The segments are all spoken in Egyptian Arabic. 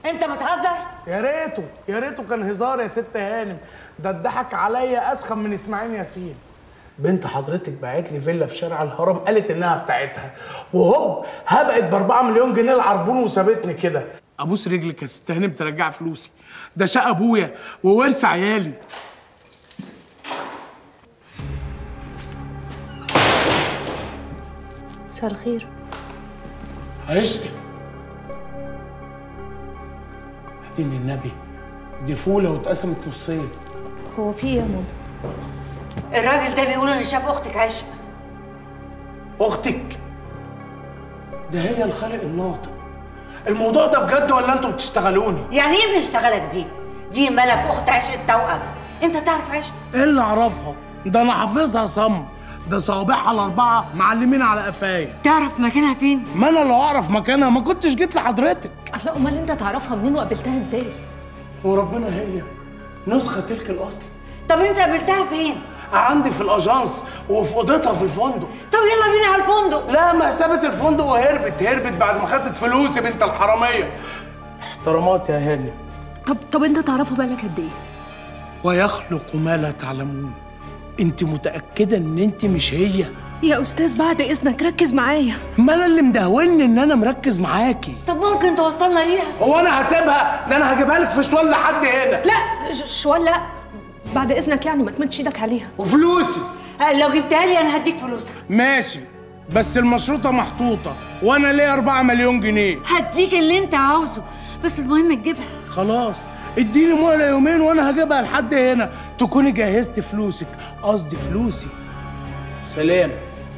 انت بتهزر يا ريته يا ريته كان هزار يا ست هانم ده اتضحك عليا اسخن من اسماعيل ياسين بنت حضرتك باعت لي فيلا في شارع الهرم قالت انها بتاعتها وهوب هبقت ب 4 مليون جنيه العربون وسابتني كده ابوس رجلك يا ست هانم ترجع فلوسي ده شقه ابويا وورث عيالي مساء الخير عشقي هاتيني النبي دي فوله واتقسمت نصين هو في ايه يا ماما الراجل ده بيقول ان شاف اختك عشق اختك ده هي الخالق الناطق الموضوع ده بجد ولا انتوا بتشتغلوني يعني ايه بنشتغلك دي دي ملك اخت عشق التوأم انت تعرف عشق ايه اللي اعرفها ده انا حافظها صم ده صوابعها الاربعه معلمين على قفايا تعرف مكانها فين ما انا لو اعرف مكانها ما كنتش جيت لحضرتك لا امال انت تعرفها منين وقابلتها ازاي وربنا هي نسخه تلك الاصل طب انت قابلتها فين عندي في الاجانس وفي اوضتها في الفندق طب يلا بينا على الفندق لا ما سابت الفندق وهربت هربت بعد ما خدت فلوسي بنت الحراميه احترامات يا هاني طب طب انت تعرفها بقالك قد ايه ويخلق ما لا تعلمون انت متاكده ان انت مش هي يا استاذ بعد اذنك ركز معايا ما انا اللي مدهولني ان انا مركز معاكي طب ممكن توصلنا ليها هو انا هسيبها ده انا هجيبها لك في شوال لحد هنا لا ش- شوال لا بعد اذنك يعني ما تمدش ايدك عليها وفلوسي آه، لو جبتها لي انا هديك فلوسك ماشي بس المشروطه محطوطه وانا ليا 4 مليون جنيه هديك اللي انت عاوزه بس المهم تجيبها خلاص اديني مهله يومين وانا هجيبها لحد هنا تكوني جهزت فلوسك قصدي فلوسي سلام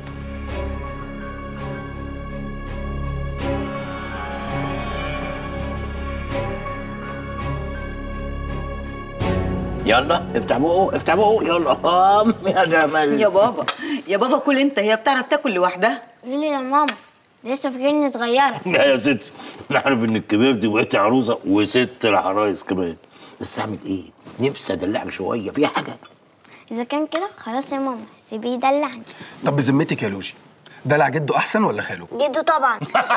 يلا افتح بقه افتح بقه يلا قام يا جمال يا بابا يا بابا كل انت هي بتعرف تاكل لوحدها ليه يا ماما لسه فاكرني صغيرة لا يا ستي نعرف انك كبرتي وبقيتي عروسه وست العرايس كمان بس اعمل ايه؟ نفسي ادلعك شويه في حاجه إذا كان كده خلاص يا ماما سيبيه يدلعني طب بذمتك يا لوجي دلع جده احسن ولا خاله؟ جده طبعا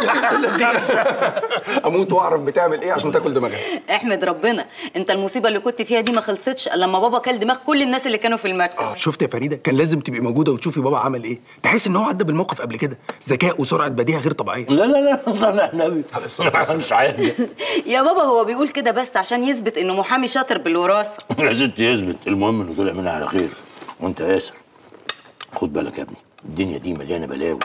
اموت واعرف بتعمل ايه عشان تاكل دماغها احمد ربنا انت المصيبه اللي كنت فيها دي ما خلصتش الا لما بابا كل دماغ كل الناس اللي كانوا في المكتب شفت يا فريده كان لازم تبقي موجوده وتشوفي بابا عمل ايه تحس ان هو عدى بالموقف قبل كده ذكاء وسرعه بديهه غير طبيعيه لا لا لا صلى على النبي مش عادي يا بابا هو بيقول كده بس عشان يثبت انه محامي شاطر بالوراثه يا ستي يثبت المهم انه طلع منها على خير وانت ياسر خد بالك يا ابني الدنيا دي مليانه بلاوي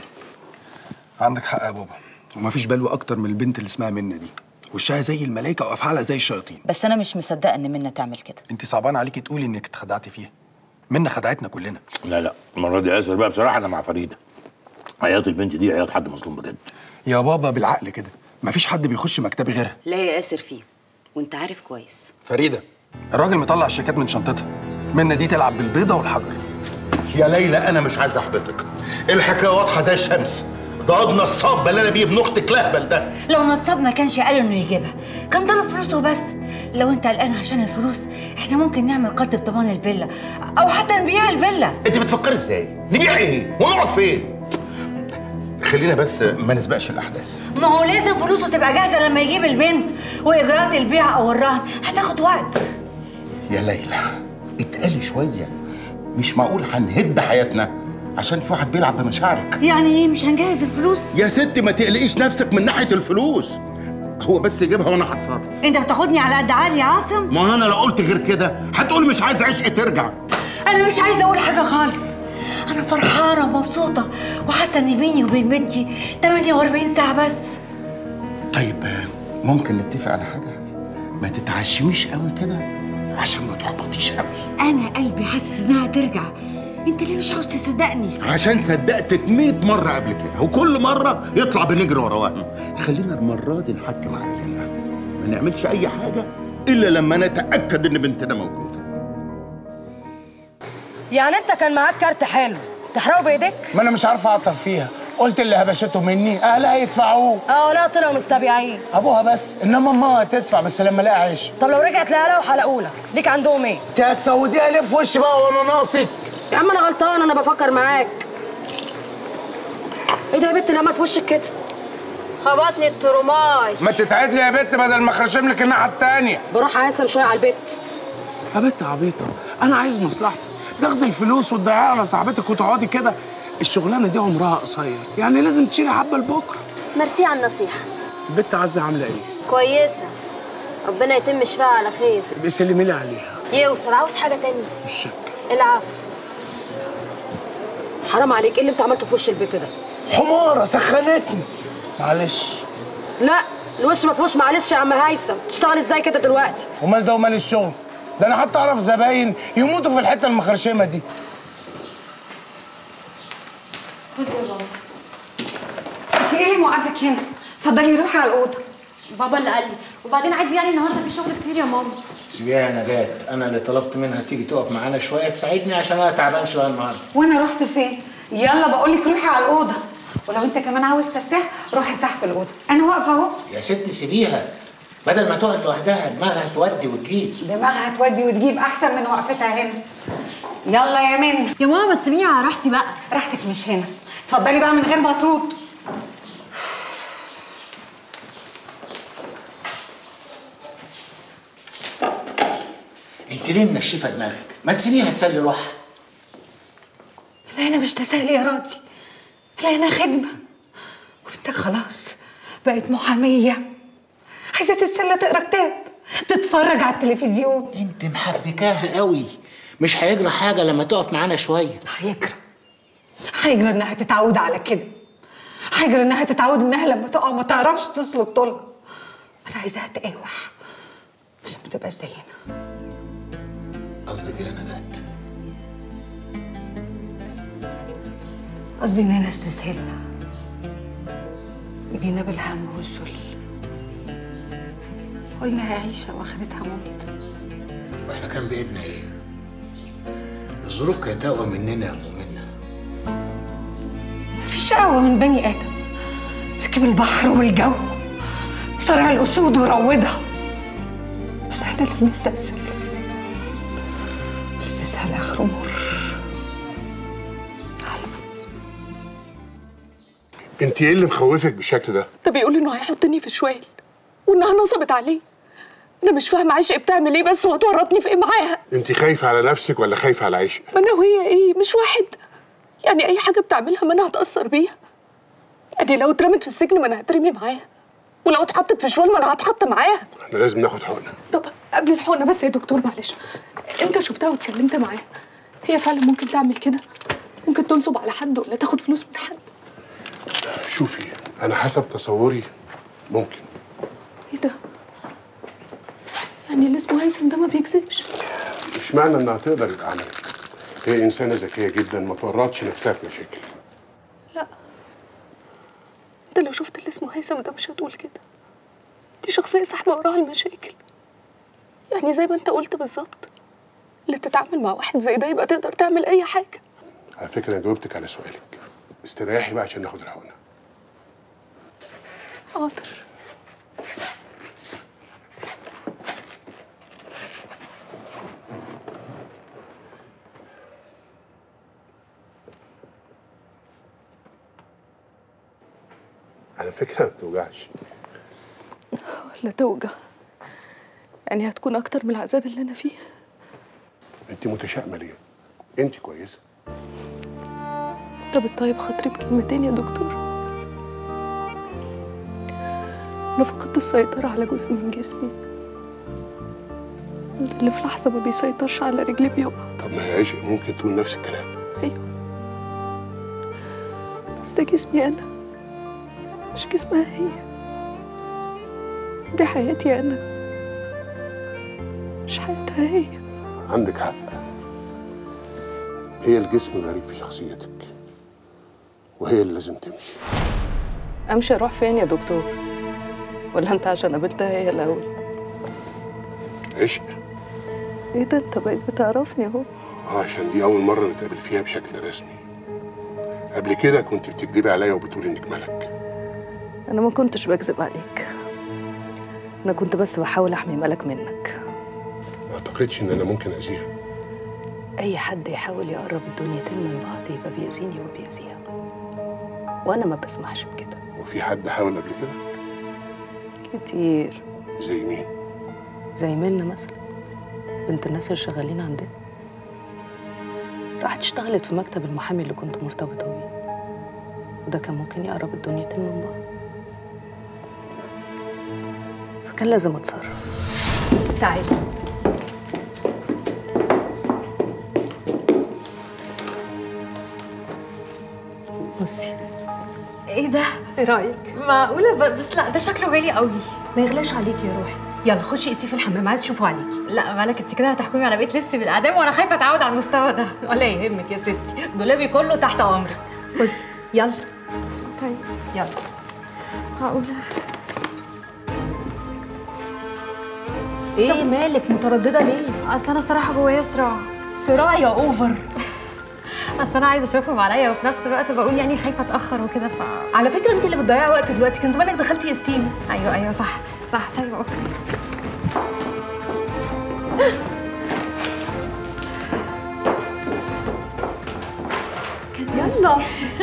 عندك حق يا بابا ومفيش بلوى اكتر من البنت اللي اسمها منى دي وشها زي الملايكه وافعالها زي الشياطين بس انا مش مصدقه ان منى تعمل كده انت صعبان عليكي تقولي انك اتخدعتي فيها منى خدعتنا كلنا لا لا المره دي ياسر بقى بصراحه انا مع فريده عياط البنت دي عياط حد مظلوم بجد يا بابا بالعقل كده مفيش حد بيخش مكتبي غيرها لا يا اسر فيه وانت عارف كويس فريده الراجل مطلع الشيكات من شنطتها منى دي تلعب بالبيضه والحجر يا ليلى انا مش عايز احبطك الحكايه واضحه زي الشمس ده قد نصاب بلانا بيه ابن اختك لهبل ده لو نصاب ما كانش قال انه يجيبها كان ضرب فلوسه بس لو انت قلقان عشان الفلوس احنا ممكن نعمل قد بضمان الفيلا او حتى نبيع الفيلا انت بتفكري ازاي نبيع ايه ونقعد فين خلينا بس ما نسبقش الاحداث ما هو لازم فلوسه تبقى جاهزه لما يجيب البنت واجراءات البيع او الرهن هتاخد وقت يا ليلى اتقلي شويه مش معقول هنهد حياتنا عشان في واحد بيلعب بمشاعرك يعني ايه مش هنجهز الفلوس يا ستي ما تقلقيش نفسك من ناحيه الفلوس هو بس يجيبها وانا هتصرف انت بتاخدني على قد عالي يا عاصم ما انا لو قلت غير كده هتقول مش عايز عشق ترجع انا مش عايزه اقول حاجه خالص انا فرحانه ومبسوطه وحاسه ان بيني وبين بنتي 48 ساعه بس طيب ممكن نتفق على حاجه ما تتعشميش قوي كده عشان ما تحبطيش قوي انا قلبي حاسس انها ترجع انت ليه مش عاوز تصدقني عشان صدقتك 100 مرة قبل كده وكل مرة يطلع بنجري ورا وهم خلينا المرة دي نحكم عقلنا ما نعملش أي حاجة إلا لما نتأكد إن بنتنا موجودة يعني انت كان معاك كارت حلو تحرقه بايديك؟ ما انا مش عارف اعطل فيها قلت اللي هبشته مني اهلها يدفعوه اه لا طلعوا مستبيعين ابوها بس انما امها هتدفع بس لما الاقي عيش طب لو رجعت لها وحلقوا لك ليك عندهم ايه؟ انت هتسوديها ليه في وشي بقى وانا ناقصك يا عم انا غلطان انا بفكر معاك ايه ده يا بنت اللي عمل في وشك كده؟ خبطني الترماي ما تتعد لي يا بت بدل ما اخرشم لك الناحيه التانيه بروح اقسم شويه على البيت يا بت عبيطه انا عايز مصلحتك تاخدي الفلوس وتضيعيها على صاحبتك وتقعدي كده الشغلانه دي عمرها قصير يعني لازم تشيلي حبه لبكره ميرسي على النصيحة البت عزه عامله ايه كويسة ربنا يتم شفاها على خير بيسلمي لي عليها يوصل عاوز حاجة تانية مش شك العفو حرام عليك ايه اللي انت عملته في وش البيت ده حماره سخنتني معلش لا الوش ما فيهوش معلش يا عم هيثم تشتغل ازاي كده دلوقتي ومال ده ومال الشغل ده انا حتى اعرف زباين يموتوا في الحته المخرشمه دي انت ايه اللي موقفك هنا اتفضلي روحي على الاوضه بابا اللي قال لي وبعدين عادي يعني النهارده في شغل كتير يا ماما سيبيها يا نجاة أنا اللي طلبت منها تيجي تقف معانا شوية تساعدني عشان أنا تعبان شوية النهاردة وانا رحت فين يلا بقول لك روحي على الاوضه ولو انت كمان عاوز ترتاح روح ارتاح في الاوضه انا واقفه اهو يا ست سيبيها بدل ما تقعد لوحدها دماغها تودي وتجيب دماغها تودي وتجيب احسن من وقفتها هنا يلا يا منى يا ماما ما تسيبيني على راحتي بقى راحتك مش هنا اتفضلي بقى من غير ما ترد أنت ليه منشفة دماغك؟ ما تسيبيها تسلي روحها لا انا مش تسالي يا راضي لا انا خدمه وبنتك خلاص بقت محاميه عايزه تتسلى تقرا كتاب تتفرج على التلفزيون أنت محبكاها قوي مش هيجرى حاجة لما تقف معانا شوية هيجرى هيجرى انها تتعود على كده هيجرى انها تتعود انها لما تقع ما تعرفش تسلك طولها انا عايزاها تقاوح عشان ما تبقاش زينا قصدك إيه يا نجاة؟ قصدي اننا استسهلنا ايدينا بالهم والذل قلنا عيشة واخرتها موت وإحنا كان بإيدنا إيه؟ الظروف كانت أقوى مننا يا أم منى مفيش قوة من بني آدم ركب البحر والجو صرع الأسود وروضها بس احنا اللي بنستسهل الاستسهال آخره مر انت ايه اللي مخوفك بالشكل ده؟ ده بيقول انه هيحطني في شوال وانها نصبت عليه انا مش فاهمه عشق بتعمل ايه بس وهتورطني في ايه معاها انت خايفه على نفسك ولا خايفه على عيشك؟ ما انا وهي ايه مش واحد يعني اي حاجه بتعملها ما انا هتاثر بيها يعني لو اترمت في السجن ما انا هترمي معاها ولو اتحطت في شوال ما انا هتحط معاها احنا لازم ناخد حقنه طب قبل الحقنه بس يا دكتور معلش انت شفتها واتكلمت معاها هي فعلا ممكن تعمل كده ممكن تنصب على حد ولا تاخد فلوس من حد شوفي انا حسب تصوري ممكن ايه ده يعني اللي اسمه هيثم ده ما بيكذبش مش معنى انها تقدر يبقى عملت هي انسانه ذكيه جدا ما تورطش نفسها في مشاكل لا انت لو شفت اللي اسمه هيثم ده مش هتقول كده دي شخصية ساحبة وراها المشاكل يعني زي ما انت قلت بالظبط اللي تتعامل مع واحد زي ده يبقى تقدر تعمل اي حاجة على فكره انا جاوبتك على سؤالك استريحي بقى عشان ناخد الحقنه حاضر على فكره ما بتوجعش ولا توجع يعني هتكون اكتر من العذاب اللي انا فيه انت متشائمه ليه؟ انت كويسه طب الطيب خاطري بكلمتين يا دكتور انا فقدت السيطرة على جزء من جسمي اللي في لحظة ما بيسيطرش على رجلي بيقع طب ما هي عشق ممكن تقول نفس الكلام بس ده جسمي أنا مش جسمها هي دي حياتي أنا مش حياتها هي عندك حق هي الجسم الغريب في شخصيتك وهي اللي لازم تمشي أمشي أروح فين يا دكتور؟ ولا أنت عشان قابلتها هي الأول؟ عشق إيه ده أنت بقيت بتعرفني أهو اه عشان دي اول مره نتقابل فيها بشكل رسمي قبل كده كنت بتكذبي عليا وبتقولي انك ملك أنا ما كنتش بكذب عليك أنا كنت بس بحاول أحمي ملك منك ما اعتقدش ان انا ممكن اذيها أي حد يحاول يقرب الدنيتين من بعض يبقى بيأذيني وبيأذيها وأنا ما بسمحش بكده وفي حد حاول قبل كده كتير زي مين زي منى مثلا بنت الناس اللي شغالين عندنا راحت اشتغلت في مكتب المحامي اللي كنت مرتبطة بيه وده كان ممكن يقرب الدنيتين من بعض فكان لازم اتصرف تعالي بصي ايه ده؟ ايه رايك؟ معقولة ب- بس لا ده شكله غالي قوي ما يغلاش عليكي يا روحي يلا خشي قيسيه في الحمام عايز اشوفه عليكي لا مالك انت كده هتحكمي على بقية لبسي بالاعدام وانا خايفة اتعود على المستوى ده ولا يهمك يا ستي دولابي كله تحت امرك خد يلا طيب يلا معقولة ايه مالك متردده ليه؟ اصل انا صراحة جوايا صراع صراع يا اوفر اصل انا عايزة اشوفهم عليا وفي نفس الوقت بقول يعني خايفة اتأخر وكده ف على فكره انت اللي بتضيعي وقت دلوقتي كان زمانك دخلتي استيم ايوه ايوه صح صح طيب اوكي يلا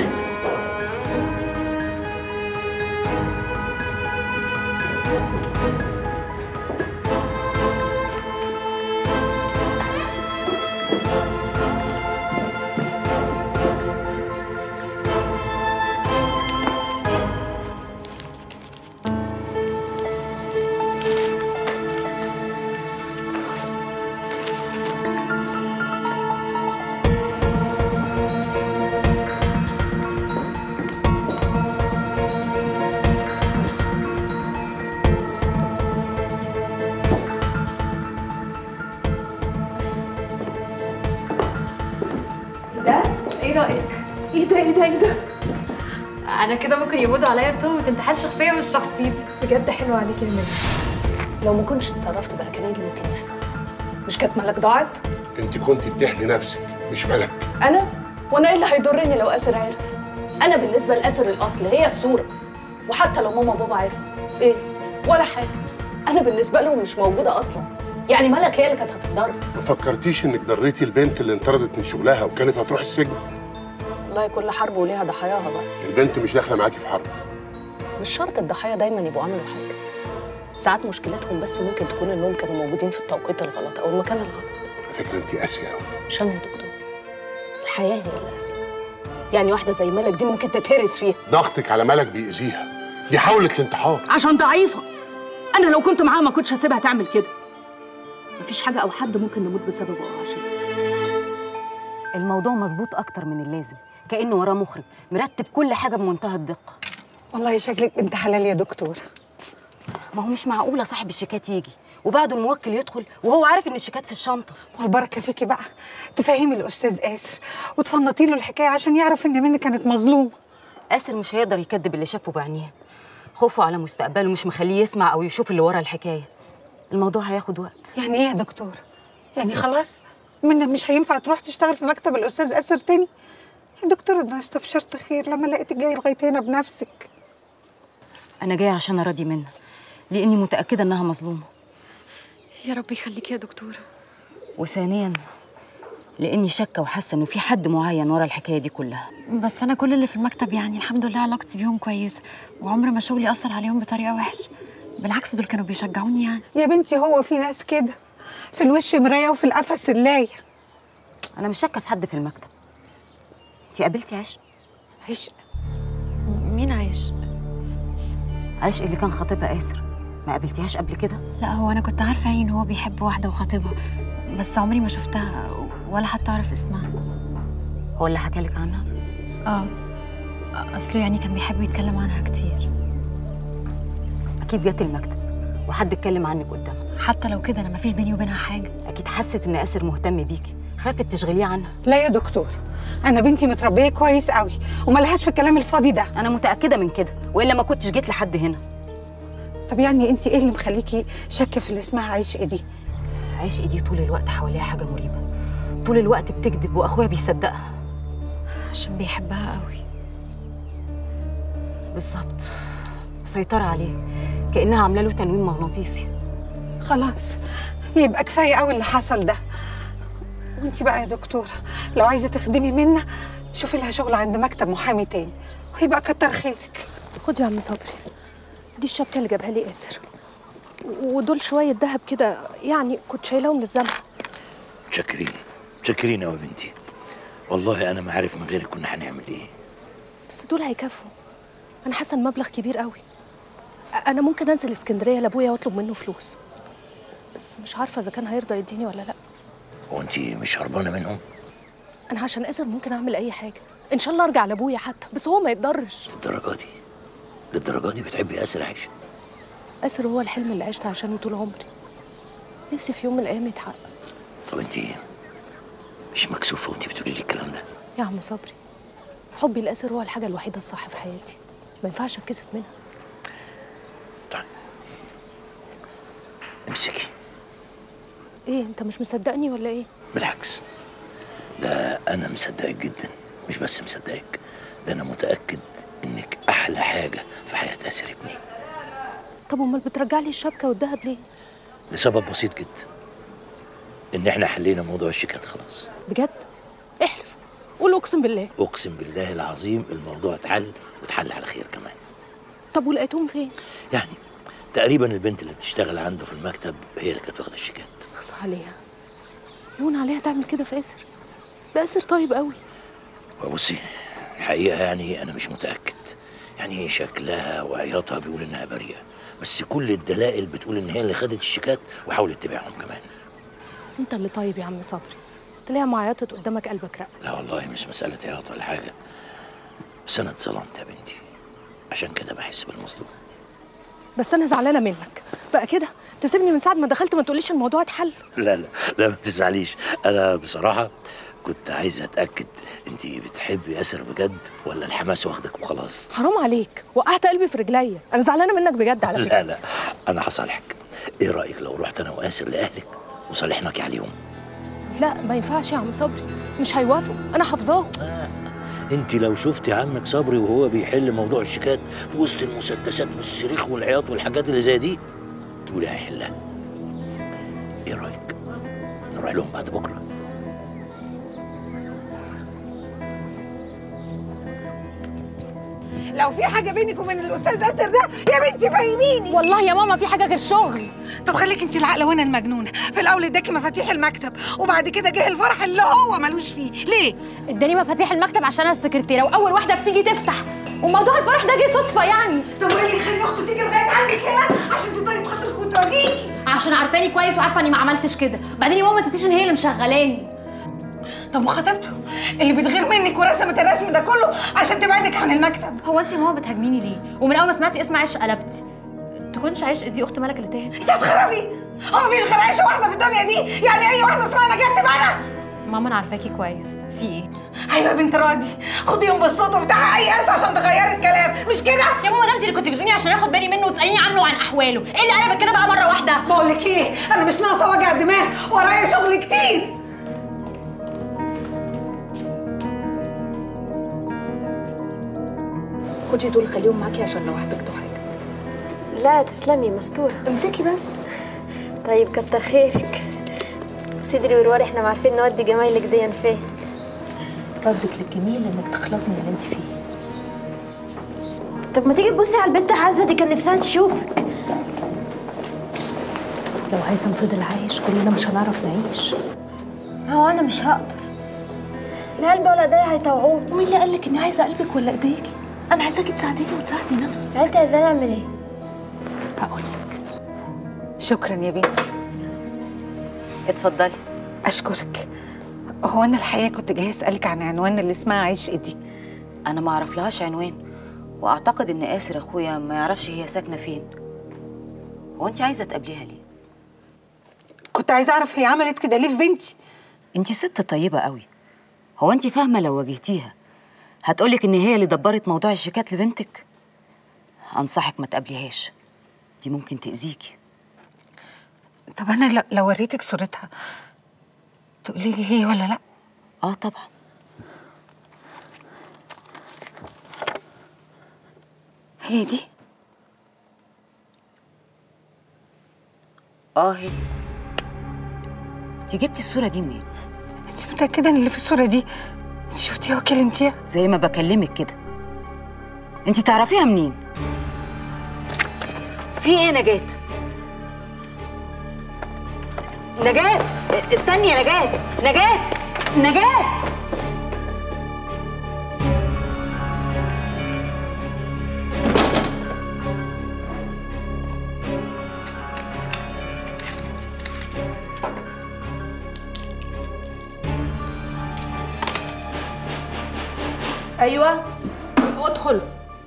ده ايه رأيك؟ ايه ده ايه ده ايه ده؟ انا كده ممكن يقبضوا عليا بتهمة انتحال شخصية مش شخصيتي بجد حلو عليكي يا منى لو ما كنتش اتصرفت بقى كان ايه اللي ممكن يحصل مش كانت ملك ضاعت انت كنت بتحمي نفسك مش ملك انا وانا ايه اللي هيضرني لو اسر عرف انا بالنسبه لاسر الاصل هي الصوره وحتى لو ماما وبابا عرفوا ايه ولا حاجه انا بالنسبه لهم مش موجوده اصلا يعني ملك هي اللي كانت هتتضرب ما فكرتيش انك ضريتي البنت اللي انطردت من شغلها وكانت هتروح السجن والله كل حرب وليها ضحاياها بقى البنت مش داخله معاكي في حرب مش شرط الضحايا دايما يبقوا عملوا حاجه ساعات مشكلتهم بس ممكن تكون انهم كانوا موجودين في التوقيت الغلط او المكان الغلط على فكره انت قاسيه قوي مش انا يا دكتور الحياه هي اللي قاسيه يعني واحده زي ملك دي ممكن تتهرس فيها ضغطك على ملك بيأذيها دي حاولت الانتحار عشان ضعيفة أنا لو كنت معاها ما كنتش هسيبها تعمل كده مفيش حاجة أو حد ممكن نموت بسببه أو عشان الموضوع مظبوط اكتر من اللازم كانه وراه مخرج مرتب كل حاجه بمنتهى الدقه والله شكلك بنت حلال يا دكتور ما هو مش معقوله صاحب الشيكات يجي وبعده الموكل يدخل وهو عارف ان الشيكات في الشنطه والبركه فيكي بقى تفهمي الاستاذ اسر وتفنطي له الحكايه عشان يعرف ان منى كانت مظلومه اسر مش هيقدر يكذب اللي شافه بعينيه خوفه على مستقبله مش مخليه يسمع او يشوف اللي ورا الحكايه الموضوع هياخد وقت يعني ايه يا دكتور يعني خلاص منى مش هينفع تروح تشتغل في مكتب الاستاذ اسر تاني يا دكتور انا استبشرت خير لما لقيتك جاي لغايه هنا بنفسك انا جايه عشان اراضي منها لاني متاكده انها مظلومه يا رب يخليك يا دكتورة وثانيا لاني شاكه وحاسه انه في حد معين ورا الحكايه دي كلها بس انا كل اللي في المكتب يعني الحمد لله علاقتي بيهم كويسة وعمر ما شغلي اثر عليهم بطريقة وحشة بالعكس دول كانوا بيشجعوني يعني يا بنتي هو في ناس كده في الوش مرايه وفي القفص اللايه انا مش شاكه في حد في المكتب انت قابلتي عشق عشق مين عايش عشق اللي كان خطيبها اسر ما قابلتيهاش قبل كده لا هو انا كنت عارفة يعني ان هو بيحب واحدة وخطيبها بس عمري ما شفتها ولا حتى اعرف اسمها هو اللي حكى لك عنها اه اصله يعني كان بيحب يتكلم عنها كتير اكيد جت المكتب وحد اتكلم عنك قدامها حتى لو كده انا مفيش بيني وبينها حاجة اكيد حست ان اسر مهتم بيكي خافت تشغليه عنها لا يا دكتور انا بنتي متربيه كويس قوي وملهاش في الكلام الفاضي ده انا متاكده من كده والا ما كنتش جيت لحد هنا طب يعني انت ايه اللي مخليكي شاكه في اللي اسمها عشق دي عشق دي طول الوقت حواليها حاجه مريبه طول الوقت بتكذب واخويا بيصدقها عشان بيحبها قوي بالظبط مسيطره عليه كانها عامله له تنويم مغناطيسي خلاص يبقى كفايه قوي اللي حصل ده وانت بقى يا دكتوره لو عايزه تخدمي منا شوفي لها شغل عند مكتب محامي تاني ويبقى كتر خيرك خد يا عم صبري دي الشبكه اللي جابها لي ياسر ودول شويه ذهب كده يعني كنت شايلاهم للزمن متشكرين متشكرين قوي يا بنتي والله انا ما عارف من غيرك كنا هنعمل ايه بس دول هيكفوا انا حاسه المبلغ كبير قوي انا ممكن انزل اسكندريه لابويا واطلب منه فلوس بس مش عارفه اذا كان هيرضى يديني ولا لا هو انت مش هربانه منهم انا عشان اسر ممكن اعمل اي حاجه ان شاء الله ارجع لابويا حتى بس هو ما يقدرش للدرجه دي للدرجه دي بتحبي اسر عيشه اسر هو الحلم اللي عشت عشانه طول عمري نفسي في يوم من الايام يتحقق طب انت مش مكسوفه وانت بتقولي لي الكلام ده يا عم صبري حبي لاسر هو الحاجه الوحيده الصح في حياتي ما ينفعش اتكسف منها امسكي ايه انت مش مصدقني ولا ايه بالعكس ده انا مصدقك جدا مش بس مصدقك ده انا متاكد انك احلى حاجه في حياه اسر ابني طب امال بترجع لي الشبكه والذهب ليه لسبب بسيط جدا ان احنا حلينا موضوع الشيكات خلاص بجد احلف قول اقسم بالله اقسم بالله العظيم الموضوع اتحل واتحل على خير كمان طب ولقيتهم فين يعني تقريبا البنت اللي بتشتغل عنده في المكتب هي اللي كانت واخده الشيكات خص عليها يهون عليها تعمل كده في اسر ده اسر طيب قوي وبصي الحقيقه يعني انا مش متاكد يعني شكلها وعياطها بيقول انها بريئه بس كل الدلائل بتقول ان هي اللي خدت الشيكات وحاولت تبيعهم كمان انت اللي طيب يا عم صبري تلاقيها معيطت قدامك قلبك رق لا والله مش مساله عياط ولا حاجه بس انا اتظلمت يا بنتي عشان كده بحس بالمظلوم بس انا زعلانه منك بقى كده تسيبني من ساعه ما دخلت ما تقوليش الموضوع اتحل لا لا لا ما تزعليش انا بصراحه كنت عايز اتاكد انت بتحبي ياسر بجد ولا الحماس واخدك وخلاص حرام عليك وقعت قلبي في رجليا انا زعلانه منك بجد على فكره لا لا انا هصالحك ايه رايك لو رحت انا واسر لاهلك وصالحناك عليهم لا ما ينفعش يا عم صبري مش هيوافقوا انا حافظاهم انت لو شفتي عمك صبري وهو بيحل موضوع الشيكات في وسط المسدسات والصريخ والعياط والحاجات اللي زي دي تقولي هيحلها ايه رايك نروح لهم بعد بكره لو في حاجه بينك وبين الاستاذ اسر ده يا بنتي فهميني والله يا ماما في حاجه غير شغل طب خليك انت العقله وانا المجنونه في الاول اداكي مفاتيح المكتب وبعد كده جه الفرح اللي هو ملوش فيه ليه اداني مفاتيح المكتب عشان انا السكرتيره واول واحده بتيجي تفتح وموضوع الفرح ده جه صدفه يعني طب وايه اللي يخلي اخته تيجي لغايه عندك هنا عشان تطيب خاطرك وتراضيكي عشان عارفاني كويس وعارفه اني ما عملتش كده بعدين يا ماما ما تنسيش ان هي اللي مشغلاني طب وخطيبته اللي بتغير منك ورسمت الرسم ده كله عشان تبعدك عن المكتب هو انت يا ماما بتهاجميني ليه ومن اول ما سمعتي اسم عشق قلبتي تكونش عشق دي اخت ملك اللي تاهت انت هتخرفي هو مفيش غير عيشه واحده في الدنيا دي يعني اي واحده اسمها نجاة تبقى انا ماما انا عارفاكي كويس في ايه ايوه يا بنت راضي خديهم بالصوت وافتحي اي اس عشان تغيري الكلام مش كده يا ماما ده انت اللي كنت بتزوني عشان اخد بالي منه وتساليني عنه وعن احواله ايه اللي قلبك كده بقى مره واحده بقول لك ايه انا مش ناقصه وجع دماغ ورايا شغل كتير خدي دول خليهم معاكي عشان لو احتجتوا حاجه لا تسلمي مستورة امسكي بس طيب كتر خيرك صدري ورواري احنا ما عارفين نودي جمايلك دي فين ردك للجميل انك تخلصي من اللي انت فيه طب ما تيجي تبصي على البنت عزة دي كان نفسها تشوفك لو هيثم فضل عايش كلنا مش هنعرف نعيش ما هو انا مش هقدر لا قلبي ولا ايديا هيطوعوني ومين اللي قالك اني عايزه قلبك ولا ايديكي انا عايزاكي تساعديني وتساعدي نفسك يعني انت عايزاني اعمل ايه هقول لك شكرا يا بنتي اتفضلي اشكرك هو انا الحقيقه كنت جايه اسالك عن عنوان اللي اسمها عشق دي انا ما اعرف لهاش عنوان واعتقد ان اسر اخويا ما يعرفش هي ساكنه فين هو انت عايزه تقابليها ليه كنت عايزه اعرف هي عملت كده ليه في بنتي انت ست طيبه قوي هو انت فاهمه لو واجهتيها هتقولك ان هي اللي دبرت موضوع الشيكات لبنتك انصحك ما تقابليهاش دي ممكن تاذيكي طب انا لو- لو وريتك صورتها تقولي لي هي ولا لا اه طبعا هي دي اه هي انت جبتي الصوره دي منين انت متاكده ان اللي في الصوره دي انت شفتيها وكلمتيها زي ما بكلمك كده انت تعرفيها منين في ايه نجاة نجاة استني يا نجاة نجاة نجاة ايوه ادخل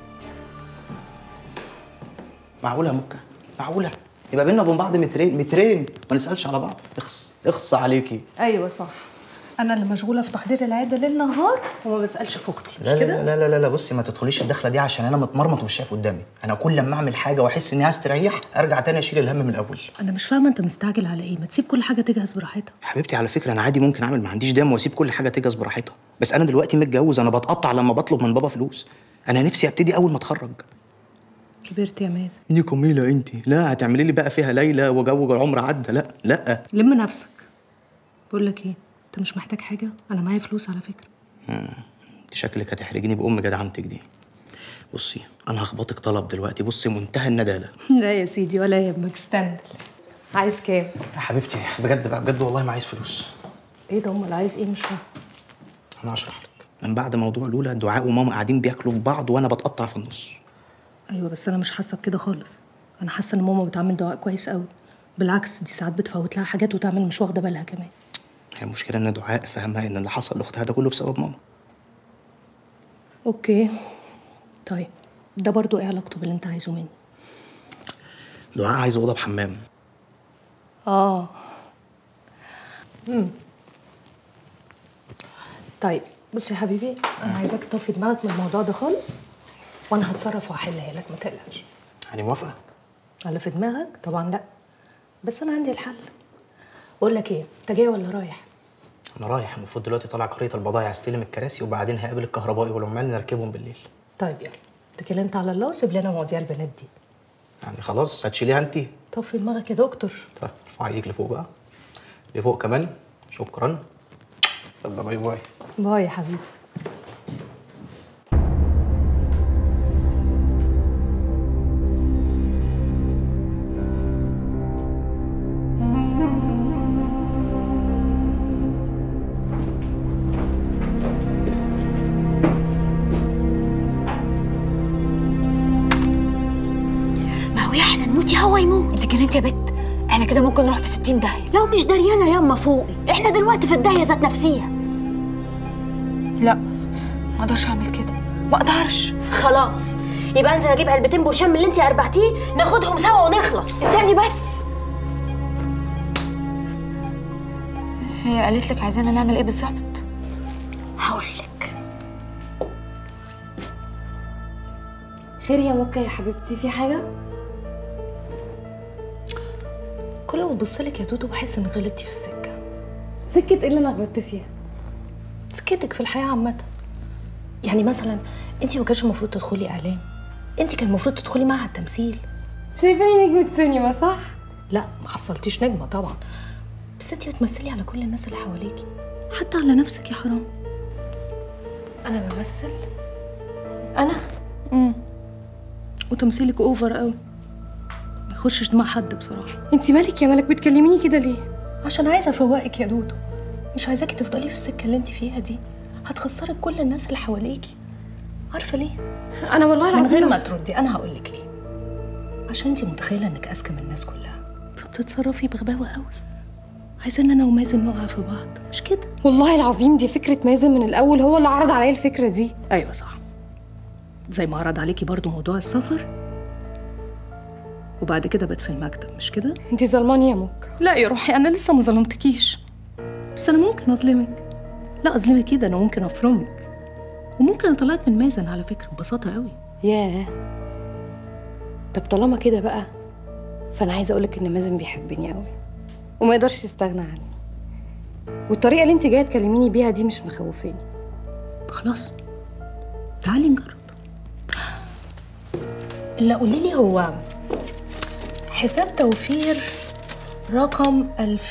معقولة يا مكة؟ معقولة؟ يبقى بينا وبين بعض مترين مترين ما نسألش على بعض اخص اخص عليكي ايوه صح انا اللي مشغوله في تحضير العياده ليل نهار وما بسالش في اختي مش لا لا, كده لا لا لا لا بصي ما تدخليش الدخله دي عشان انا متمرمط ومش شايف قدامي انا كل لما اعمل حاجه واحس اني هستريح ارجع تاني اشيل الهم من الاول انا مش فاهمه انت مستعجل على ايه ما تسيب كل حاجه تجهز براحتها يا حبيبتي على فكره انا عادي ممكن اعمل ما عنديش دم واسيب كل حاجه تجهز براحتها بس انا دلوقتي متجوز انا بتقطع لما بطلب من بابا فلوس انا نفسي ابتدي اول ما اتخرج كبرت يا مازن اني جميله انت لا هتعملي لي بقى فيها ليلى وجو العمر عدى لا لا لم نفسك بقول لك ايه انت مش محتاج حاجه انا معايا فلوس على فكره مم. انت شكلك هتحرجيني بام جدعنتك دي بصي انا هخبطك طلب دلوقتي بصي منتهى النداله لا يا سيدي ولا يهمك استنى عايز كام يا حبيبتي بجد بقى بجد والله ما عايز فلوس ايه ده امال عايز ايه مش فاهم انا هشرح لك من بعد موضوع لولا دعاء وماما قاعدين بياكلوا في بعض وانا بتقطع في النص ايوه بس انا مش حاسه بكده خالص انا حاسه ان ماما بتعمل دعاء كويس قوي بالعكس دي ساعات بتفوت لها حاجات وتعمل مش واخده بالها كمان هي المشكله ان دعاء فهمها ان اللي حصل لاختها ده كله بسبب ماما اوكي طيب ده برضو ايه علاقته باللي انت عايزه مني دعاء عايزه اوضه بحمام اه امم طيب بص يا حبيبي انا عايزاك تطفي دماغك من الموضوع ده خالص وانا هتصرف واحلها لك ما تقلقش يعني موافقه على في دماغك طبعا لا بس انا عندي الحل بقول لك ايه انت جاي ولا رايح انا رايح المفروض دلوقتي طالع قريه البضايع استلم الكراسي وبعدين هقابل الكهربائي والعمال نركبهم بالليل طيب يلا اتكل انت على الله وسيب لنا مواضيع البنات دي يعني خلاص هتشيليها انت طفي دماغك يا دكتور طيب ارفعي ايدك لفوق بقى لفوق كمان شكرا يلا باي باي باي يا حبيبي ما هو احنا نموت يا هو يموت انت جننت يا بت احنا كده ممكن نروح في 60 داهيه لو مش دريانه ياما فوقي احنا دلوقتي في الداهيه ذات نفسيها لا ما اقدرش اعمل كده ما اقدرش خلاص يبقى انزل اجيب علبتين برشام اللي انت اربعتيه ناخدهم سوا ونخلص استني بس هي قالت لك عايزانا نعمل ايه بالظبط هقول لك خير يا مكة يا حبيبتي في حاجة؟ كل ما ابص لك يا دودو بحس ان غلطتي في السكه سكة ايه اللي انا غلطت فيها؟ سكتك في الحياه عامه يعني مثلا انت ما كانش المفروض تدخلي اعلام انت كان المفروض تدخلي معهد تمثيل شايفاني نجمة سينما صح؟ لا ما حصلتيش نجمه طبعا بس انت بتمثلي على كل الناس اللي حواليكي حتى على نفسك يا حرام انا بمثل انا امم وتمثيلك اوفر قوي ما يخشش دماغ حد بصراحه انت مالك يا مالك بتكلميني كده ليه؟ عشان عايزه افوقك يا دودو مش عايزاكي تفضلي في السكه اللي انت فيها دي هتخسرك كل الناس اللي حواليكي عارفه ليه انا والله من العظيم غير ما بس- تردي انا هقول لك ليه عشان انت متخيله انك اذكى من الناس كلها فبتتصرفي بغباوه قوي عايزه ان انا ومازن نقع في بعض مش كده والله العظيم دي فكرة مازن من الأول هو اللي عرض عليا الفكرة دي ايوه صح زي ما عرض عليكي برضو موضوع السفر وبعد كده بات في المكتب مش كده انت ظلماني يا مك لا يا روحي انا لسه ما ظلمتكيش بس انا ممكن اظلمك لا اظلمك كده انا ممكن افرمك وممكن اطلعك من مازن على فكره ببساطه قوي ياه طب طالما كده بقى فأنا عايزة أقولك إن مازن بيحبني قوي وما يقدرش يستغنى عني والطريقة اللي انت جاية تكلميني بيها دي مش مخوفاني خلاص تعالي نجرب اللي قولي لي هو حساب توفير رقم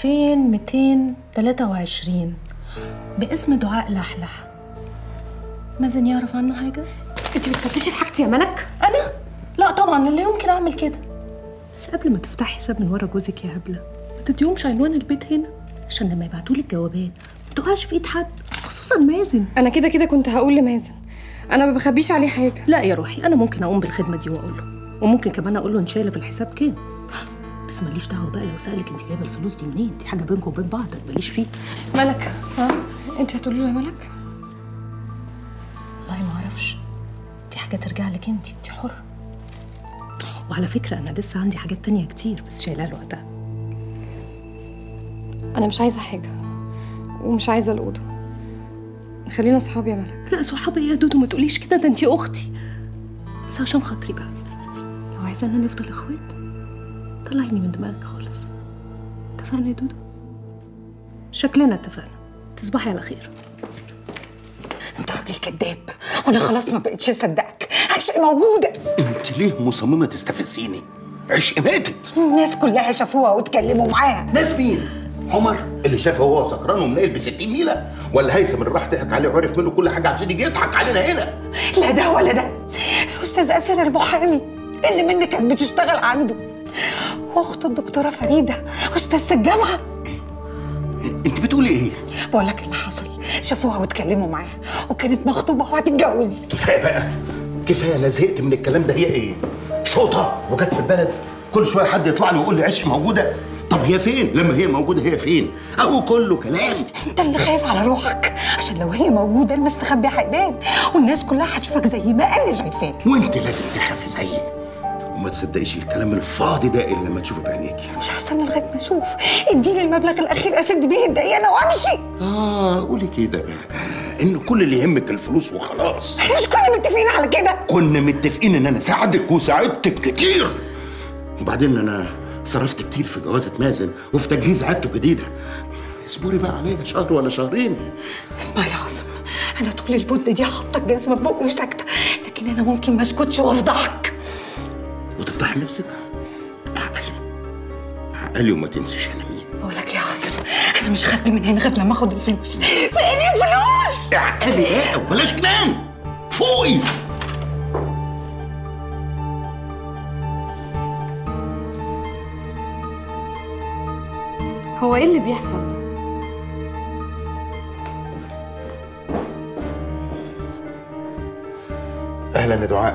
2223 باسم دعاء لحلح مازن يعرف عنه حاجة؟ انت بتفتشي في حاجتي يا ملك؟ أنا؟ لا طبعا اللي يمكن أعمل كده بس قبل ما تفتحي حساب من ورا جوزك يا هبله ما تديهمش عنوان البيت هنا عشان لما يبعتوا لك جوابات ما تقعش في ايد حد خصوصا مازن انا كده كده كنت هقول لمازن انا ما بخبيش عليه حاجه لا يا روحي انا ممكن اقوم بالخدمه دي واقول له وممكن كمان اقول له انت شايله في الحساب كام بس ماليش دعوه بقى لو سالك انت جايبه الفلوس دي منين دي حاجه بينكم وبين بعض أنا ماليش فيه ملك ها انت هتقولي له يا ملك والله ما اعرفش دي حاجه ترجع لك انت انت حره وعلى فكره انا لسه عندي حاجات تانية كتير بس شايلها لوقتها انا مش عايزه حاجه ومش عايزه الاوضه خلينا اصحاب يا ملك لا صحابي يا دودو ما تقوليش كده ده انت اختي بس عشان خاطري بقى لو عايزانا نفضل اخوات طلعيني من دماغك خالص اتفقنا يا دودو شكلنا اتفقنا تصبحي على خير انت راجل كذاب وانا خلاص ما بقتش اصدقك عشق موجوده انت ليه مصممه تستفزيني عشق ماتت الناس كلها شافوها واتكلموا معاها ناس مين عمر اللي شافه وهو سكران ومنقل ب 60 ميله ولا هيثم اللي راح ضحك عليه وعرف منه كل حاجه عشان يجي يضحك علينا هنا لا ده ولا ده الاستاذ اسر المحامي اللي منى كانت بتشتغل عنده واخت الدكتوره فريده استاذ الجامعه انت بتقولي ايه بقول لك اللي حصل شافوها واتكلموا معاها وكانت مخطوبه وهتتجوز كفايه بقى كفايه انا زهقت من الكلام ده هي ايه شوطه وجت في البلد كل شويه حد يطلع لي ويقول لي عشق موجوده طب هي فين لما هي موجوده هي فين اهو كله كلام انت اللي خايف على روحك عشان لو هي موجوده المستخبي هيبان والناس كلها هتشوفك زي ما انا شايفاك وانت لازم تخافي زيي وما تصدقيش الكلام الفاضي ده الا لما تشوفي بعينيكي مش هستنى لغايه ما اشوف اديني المبلغ الاخير اسد بيه الدقيقه وامشي اه قولي كده بقى ان كل اللي يهمك الفلوس وخلاص احنا مش كنا متفقين على كده كنا متفقين ان انا اساعدك وساعدتك كتير وبعدين انا صرفت كتير في جوازة مازن وفي تجهيز عادته الجديدة اصبري بقى عليا شهر ولا شهرين اسمع يا عاصم انا طول المده دي حاطه الجزمه في بقي وساكته لكن انا ممكن ما اسكتش وافضحك وتفضحي نفسك عقلي عقلي وما تنسيش انا مين بقول لك يا عاصم انا مش خارجه من هنا غير لما اخد الفلوس فين الفلوس عقلي ايه وبلاش كلام فوقي هو ايه اللي بيحصل اهلا يا دعاء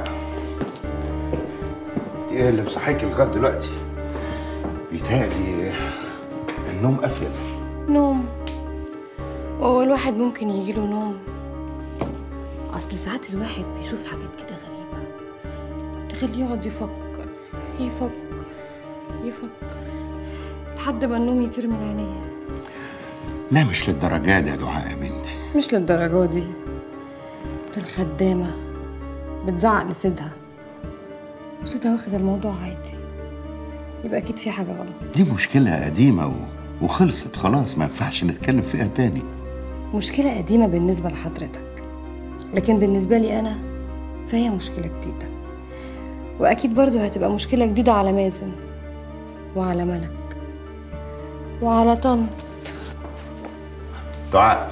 انت ايه اللي مصحيكي لغايه دلوقتي بيتهيألي النوم افيد نوم هو الواحد ممكن يجيله نوم اصل ساعات الواحد بيشوف حاجات كده غريبه تخليه يقعد يفكر يفكر يفكر لحد ما النوم يطير من عينيه لا مش للدرجه دي يا دعاء يا بنتي مش للدرجة دي ده الخدامة بتزعق لسيدها وسيدها واخد الموضوع عادي يبقى أكيد في حاجة غلط دي مشكله قديمه و... وخلصت خلاص ما ينفعش نتكلم فيها تاني مشكلة قديمة بالنسبة لحضرتك لكن بالنسبة لي أنا فهي مشكلة جديدة وأكيد برضو هتبقى مشكلة جديدة على مازن وعلى ملك وعلى طنط دعاء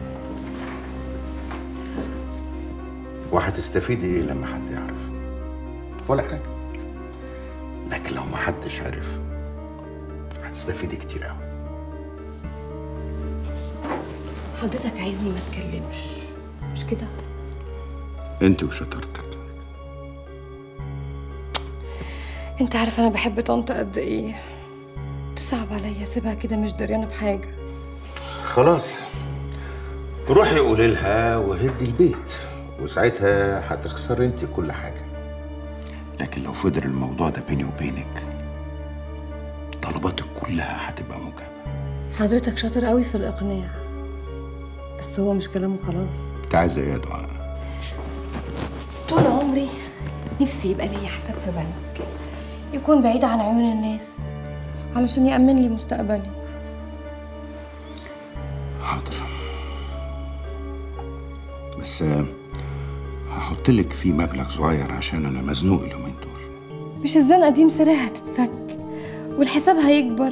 وهتستفيدي ايه لما حد يعرف ولا حاجه لكن لو ما حدش عرف هتستفيدي كتير قوي حضرتك عايزني ما اتكلمش مش كده انت وشطارتك انت عارف انا بحب طنط قد ايه تصعب عليا سيبها كده مش دريانه بحاجه خلاص روحي قولي لها وهدي البيت وساعتها هتخسري انت كل حاجه لكن لو فضل الموضوع ده بيني وبينك طلباتك كلها هتبقى مجابه حضرتك شاطر قوي في الاقناع بس هو مش كلامه خلاص انت عايزه ايه يا دعاء طول عمري نفسي يبقى ليا حساب في بنك يكون بعيد عن عيون الناس علشان يأمن لي مستقبلي حاضر بس آه، هحط لك فيه مبلغ صغير عشان انا مزنوق اليومين دول مش الزنقه دي مصيرها هتتفك والحساب هيكبر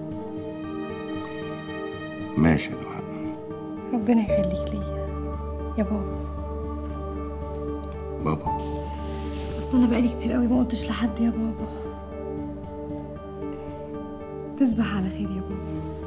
ماشي يا دعاء ربنا يخليك ليا يا بابا بابا اصل انا بقالي كتير قوي ما قلتش لحد يا بابا تصبح على خير يا بابا